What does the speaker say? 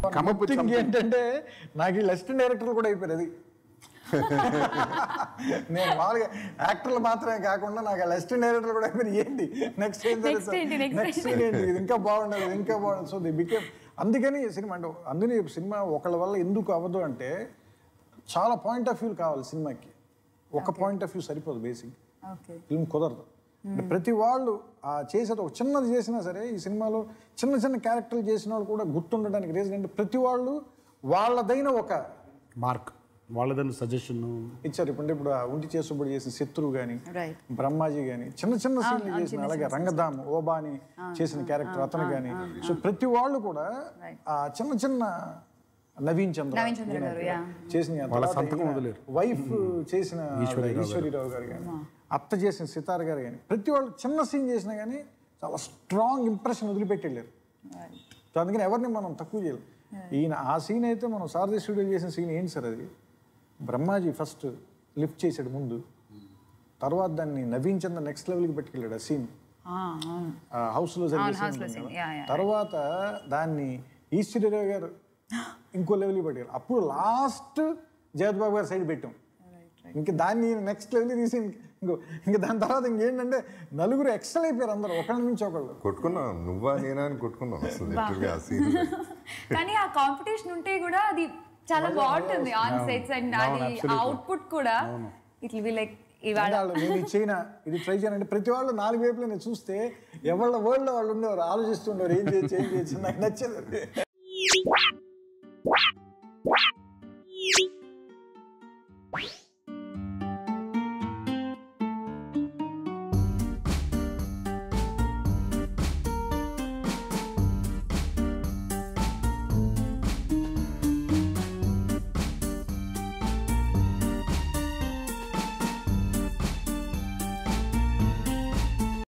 Come up with thing something. ఏంటంటే నాకు ఈ అసిస్టెంట్ డైరెక్టర్లు కూడా అయిపోయారు అది నేను మామూలుగా యాక్టర్లు మాత్రమే కాకుండా నాకు అసిస్టెంట్ డైరెక్టర్లు కూడా అయిపోయారు ఏంటి నెక్స్ట్ ఏం Next ఏంటి, next నెక్స్ట్ ఏంటి ఇది ఇంకా బాగుండదు ఇది ఇంకా బాగుండదు సో ది బికేమ్ అందుకని ఈ సినిమా అంటే అందుకని ఈ సినిమా ఒకళ్ళ వల్ల ఎందుకు అవ్వదు అంటే చాలా పాయింట్ ఆఫ్ వ్యూ కావాలి సినిమాకి ఒక పాయింట్ ఆఫ్ వ్యూ సరిపోదు బేసిక్ ఓకే ఫిల్మ్ కుదరదు అంటే ప్రతి వాళ్ళు ఆ చేసేది ఒక చిన్నది చేసినా సరే ఈ సినిమాలో చిన్న చిన్న క్యారెక్టర్లు చేసిన వాళ్ళు కూడా గుర్తుండడానికి రీజన్ అంటే ప్రతి వాళ్ళు వాళ్ళదైన ఒక మార్క్ వాళ్ళదని సజెషన్ ఇచ్చారు ఇప్పుడు ఇప్పుడు ఆ ఉంటి చేసుబడి చేసిన శత్రువు కానీ రైట్ బ్రహ్మాజీ కానీ చిన్న చిన్న సీన్లు చేసిన అలాగే రంగధామ్ ఓబాని చేసిన క్యారెక్టర్ అతను కానీ సో ప్రతి వాళ్ళు కూడా ఆ చిన్న చిన్న నవీన్ చంద్ర నవీన్ చంద్ర గారు, yeah. చేసిన వాళ్ళ సంతకం వదిలేరు. వైఫ్ చేసిన ఈశ్వరీరావు గారు కానీ అత్త చేసిన సితార్ గారు కానీ ప్రతి వాళ్ళు చిన్న సీన్ చేసినా కానీ చాలా స్ట్రాంగ్ ఇంప్రెషన్ వదిలిపెట్టి వెళ్ళారు సో అందుకని ఎవరిని మనం తక్కువ చేయలేం ఈయన ఆ సీన్ అయితే మనం సారథి స్టూడియో చేసిన సీన్ ఏంటి సార్ అది బ్రహ్మాజీ ఫస్ట్ లిఫ్ట్ చేసాడు ముందు తర్వాత దాన్ని నవీన్ చంద్ర నెక్స్ట్ లెవెల్కి పెట్టుకెళ్ళాడు ఆ సీన్ అవును హౌస్లో జరిగే అవును, scene house లో ఉంటుంది scene. కదా. Yeah, yeah, తర్వాత దాన్ని ఈశ్వరీరావు గారు ఇంకో లెవెల్కి పెట్టారు అప్పుడు లాస్ట్ జగద్బాబు గారు సైడ్ పెట్టాం ఇంకా దాన్ని నెక్స్ట్ లెవెల్ తీసి ఇంకో ఇంకా దాని తర్వాత ఇంకేంటంటే నలుగురు ఎక్సల్ అయిపోయారు అందరూ ఒకళ్ళ నుంచి ఒకళ్ళు కొట్టుకున్నాం నువ్వా నేనా అని కొట్టుకున్నాం అసలు లిటరల్గా ఆ సీన్ కానీ ఆ కాంపిటీషన్ ఉంటే కూడా అది చాలా బాగుంటుంది ఆన్ సెట్స్ అండ్ అది అవుట్పుట్ కూడా ఇట్ విల్ బి లైక్ ఇవాళ వాళ్ళు నేను ఇది చేయనా ఇది ట్రై చేయనంటే ప్రతి వాళ్ళు నాలుగు వైపులు నేను చూస్తే ఎవళ్ళ వరల్డ్ వాళ్ళు ఉండేవారు ఆలోచిస్తుండేవారు ఏం చేయొచ్చు ఏం చేయొచ్చు నాకు నచ్చేది